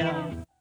വേണം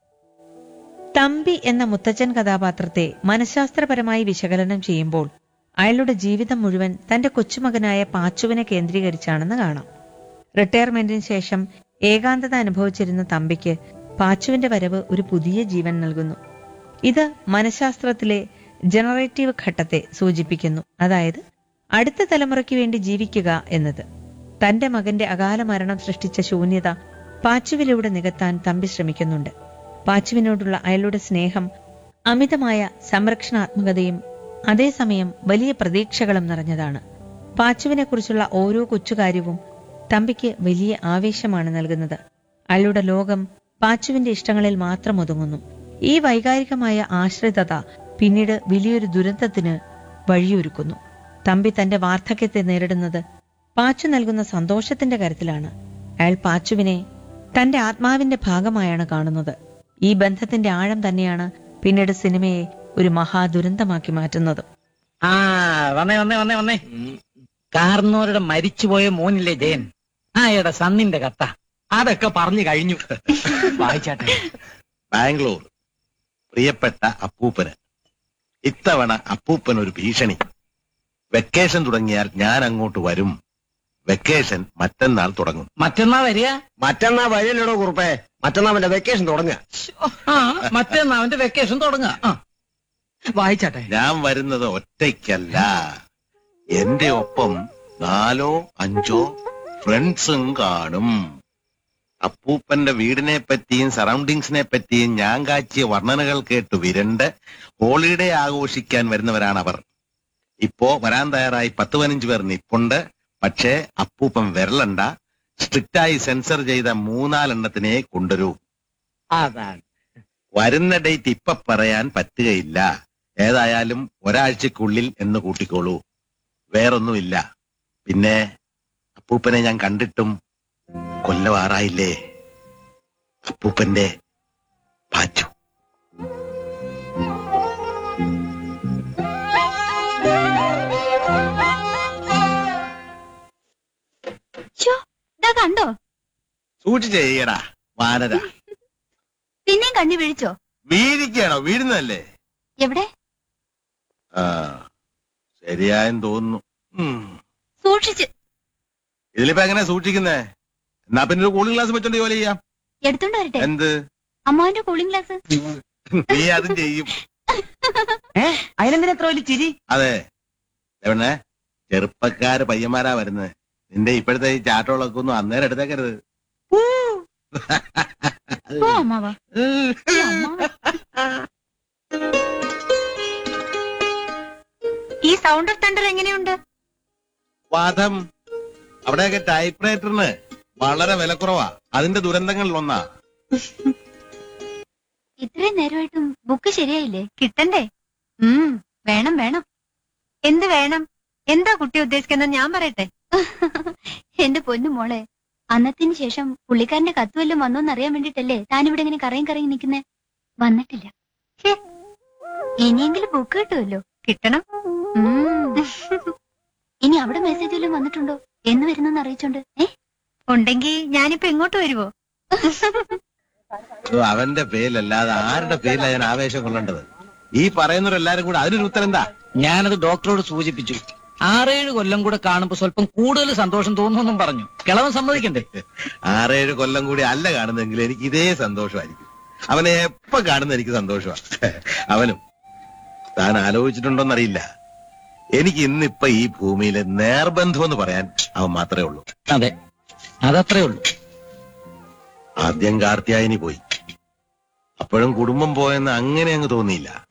തമ്പി എന്ന മുത്തച്ഛൻ കഥാപാത്രത്തെ മനഃശാസ്ത്രപരമായി വിശകലനം ചെയ്യുമ്പോൾ അയാളുടെ ജീവിതം മുഴുവൻ തന്റെ കൊച്ചുമകനായ പാച്ചുവിനെ കേന്ദ്രീകരിച്ചാണെന്ന് കാണാം റിട്ടയർമെന്റിന് ശേഷം ഏകാന്തത അനുഭവിച്ചിരുന്ന തമ്പിക്ക് പാച്ചുവിന്റെ വരവ് ഒരു പുതിയ ജീവൻ നൽകുന്നു ഇത് മനഃശാസ്ത്രത്തിലെ ജനറേറ്റീവ് ഘട്ടത്തെ സൂചിപ്പിക്കുന്നു അതായത് അടുത്ത തലമുറയ്ക്ക് വേണ്ടി ജീവിക്കുക എന്നത് തന്റെ മകന്റെ അകാല മരണം സൃഷ്ടിച്ച ശൂന്യത പാച്ചുവിലൂടെ നികത്താൻ തമ്പി ശ്രമിക്കുന്നുണ്ട് പാച്ചുവിനോടുള്ള അയാളുടെ സ്നേഹം അമിതമായ സംരക്ഷണാത്മകതയും അതേസമയം വലിയ പ്രതീക്ഷകളും നിറഞ്ഞതാണ് പാച്ചുവിനെക്കുറിച്ചുള്ള ഓരോ കൊച്ചുകാര്യവും തമ്പിക്ക് വലിയ ആവേശമാണ് നൽകുന്നത് അയാളുടെ ലോകം പാച്ചുവിന്റെ ഇഷ്ടങ്ങളിൽ മാത്രം ഒതുങ്ങുന്നു ഈ വൈകാരികമായ ആശ്രിതത പിന്നീട് വലിയൊരു ദുരന്തത്തിന് വഴിയൊരുക്കുന്നു തമ്പി തന്റെ വാർദ്ധക്യത്തെ നേരിടുന്നത് പാച്ചു നൽകുന്ന സന്തോഷത്തിന്റെ കരുത്തിലാണ് അയാൾ പാച്ചുവിനെ തന്റെ ആത്മാവിന്റെ ഭാഗമായാണ് കാണുന്നത് ഈ ബന്ധത്തിന്റെ ആഴം തന്നെയാണ് പിന്നീട് സിനിമയെ ഒരു മഹാദുരന്തമാക്കി മാറ്റുന്നത് ആ വന്നേ വന്നേ വന്നേ വന്നേ കാർന്നോരുടെ മരിച്ചുപോയ മോനില്ലേ ജയൻ ആ എടാ സന്നിന്റെ കത്ത അതൊക്കെ പറഞ്ഞു കഴിഞ്ഞു വായിച്ചാട്ടെ ബാംഗ്ലൂർ പ്രിയപ്പെട്ട അപ്പൂപ്പന് ഇത്തവണ അപ്പൂപ്പൻ ഒരു ഭീഷണി വെക്കേഷൻ തുടങ്ങിയാൽ ഞാൻ അങ്ങോട്ട് വരും വെക്കേഷൻ മറ്റന്നാൾ തുടങ്ങും മറ്റന്നാ വരിക മറ്റന്നാ വഴിയല്ലേടോ കുറുപ്പേ മറ്റന്നാ അവന്റെ വെക്കേഷൻ തുടങ്ങുക ആ മറ്റന്നാ അവന്റെ വെക്കേഷൻ തുടങ്ങുക ആ വായിച്ചാട്ടെ ഞാൻ വരുന്നത് ഒറ്റയ്ക്കല്ല എന്റെ ഒപ്പം നാലോ അഞ്ചോ ഫ്രണ്ട്സും കാണും അപ്പൂപ്പന്റെ വീടിനെ പറ്റിയും സറൗണ്ടിങ്സിനെ പറ്റിയും ഞാൻ കാച്ചിയ വർണ്ണനകൾ കേട്ട് വിരണ്ട് ഹോളിഡേ ആഘോഷിക്കാൻ വരുന്നവരാണ് അവർ ഇപ്പോ വരാൻ തയ്യാറായി പത്ത് പതിനഞ്ച് പേർ നിപ്പുണ്ട് പക്ഷേ അപ്പൂപ്പൻ വിരലണ്ട സ്ട്രിക്റ്റായി സെൻസർ ചെയ്ത മൂന്നാലെണ്ണത്തിനെ കൊണ്ടുവരൂ അതാണ് വരുന്ന ഡേറ്റ് ഇപ്പൊ പറയാൻ പറ്റുകയില്ല ഏതായാലും ഒരാഴ്ചക്കുള്ളിൽ എന്ന് കൂട്ടിക്കോളൂ വേറൊന്നുമില്ല പിന്നെ അപ്പൂപ്പനെ ഞാൻ കണ്ടിട്ടും കൊല്ലവാറായില്ലേ അപ്പൂപ്പന്റെ പാച്ചു ഷോ ഇതാ കണ്ടോ സൂക്ഷിച്ച് ചെയ്യടാ വാനര പിന്നെയും കണ്ണി വീഴിച്ചോ വീഴിക്കുകയാണോ വീഴുന്നതല്ലേ എവിടെ ആ ശരിയായെന്ന് തോന്നുന്നു ഉം. സൂക്ഷിച്ച് ഇതിലിപ്പോ എങ്ങനെ സൂക്ഷിക്കുന്നേ എന്നാ പിന്നെ ഒരു കൂളിംഗ് ഗ്ലാസ് വെച്ചോണ്ട് ജോലി ചെയ്യാം എടുത്തോണ്ട് വരട്ടെ എന്ത് അമ്മാവന്റെ കൂളിംഗ് ഗ്ലാസ് നീ അതും ചെയ്യും ഏ അതിനെന്തിനാ എത്ര വലിയ ചിരി അതെ എവിടെ ചെറുപ്പക്കാര് പയ്യന്മാരാ വരുന്നത് നിന്റെ ഇപ്പോഴത്തെ ഈ ചാട്ടോളൊക്കെ ഒന്നും അന്നേരം എടുത്തേക്കരുത് പോ അമ്മാവ ഈ അമ്മാവൻ. ഈ സൗണ്ട് ഓഫ് തണ്ടർ എങ്ങനെയുണ്ട് വാദം അവിടെയൊക്കെ ടൈപ്പ് വളരെ വിലക്കുറവാ അതിന്റെ ദുരന്തങ്ങളിൽ ഒന്നാ ഇത്രയും നേരമായിട്ടും ബുക്ക് ശരിയായില്ലേ കിട്ടണ്ടേ ഉം വേണം വേണം എന്ത് വേണം എന്താ കുട്ടി ഉദ്ദേശിക്കുന്നത് ഞാൻ പറയട്ടെ എന്റെ പൊന്നു മോളെ അന്നത്തിന് ശേഷം പുള്ളിക്കാരന്റെ കത്ത് വല്ലതും വന്നോന്ന് അറിയാൻ വേണ്ടിട്ടല്ലേ താനിവിടെ ഇങ്ങനെ കറയും കറയും നിൽക്കുന്നേ വന്നിട്ടില്ല ഛേ, ഇനിയെങ്കിലും ബുക്ക് കിട്ടുമല്ലോ കിട്ടണം ഉം. ഇനി അവിടെ മെസ്സേജ് വല്ലതും വന്നിട്ടുണ്ടോ എന്ന് വരുന്നെന്ന് അറിയിച്ചോണ്ട് ഏ ഉണ്ടെങ്കിൽ ഞാനിപ്പോ എങ്ങോട്ട് വരുവോ ഇത് അവന്റെ പേരിലല്ലാതെ ആരുടെ പേരിലാ ഞാൻ ആവേശം കൊള്ളേണ്ടത് ഈ പറയുന്നവരെല്ലാരും കൂടെ അതിനൊരു ഉത്തരം എന്താ ഞാനത് ഡോക്ടറോട് സൂചിപ്പിച്ചു ആറേഴ് കൊല്ലം കൂടെ കാണുമ്പോ സ്വല്പം കൂടുതൽ സന്തോഷം തോന്നുമെന്നും പറഞ്ഞു കിളവൻ സമ്മതിക്കണ്ടേ ആറേഴ് കൊല്ലം കൂടി അല്ല കാണുന്നെങ്കിൽ എനിക്ക് ഇതേ സന്തോഷമായിരിക്കും അവനെ എപ്പോ കാണുന്ന എനിക്ക് സന്തോഷമാണ് അവനും താൻ ആലോചിച്ചിട്ടുണ്ടോന്നറിയില്ല എനിക്ക് ഇന്നിപ്പൊ ഈ ഭൂമിയിലെ നേർബന്ധം എന്ന് പറയാൻ അവൻ മാത്രമേ ഉള്ളൂ അതെ അതത്രേ ഉള്ളൂ ആദ്യം കാർത്തിയായനി പോയി അപ്പോഴും കുടുംബം പോയെന്ന് അങ്ങനെ അങ്ങ് തോന്നിയില്ല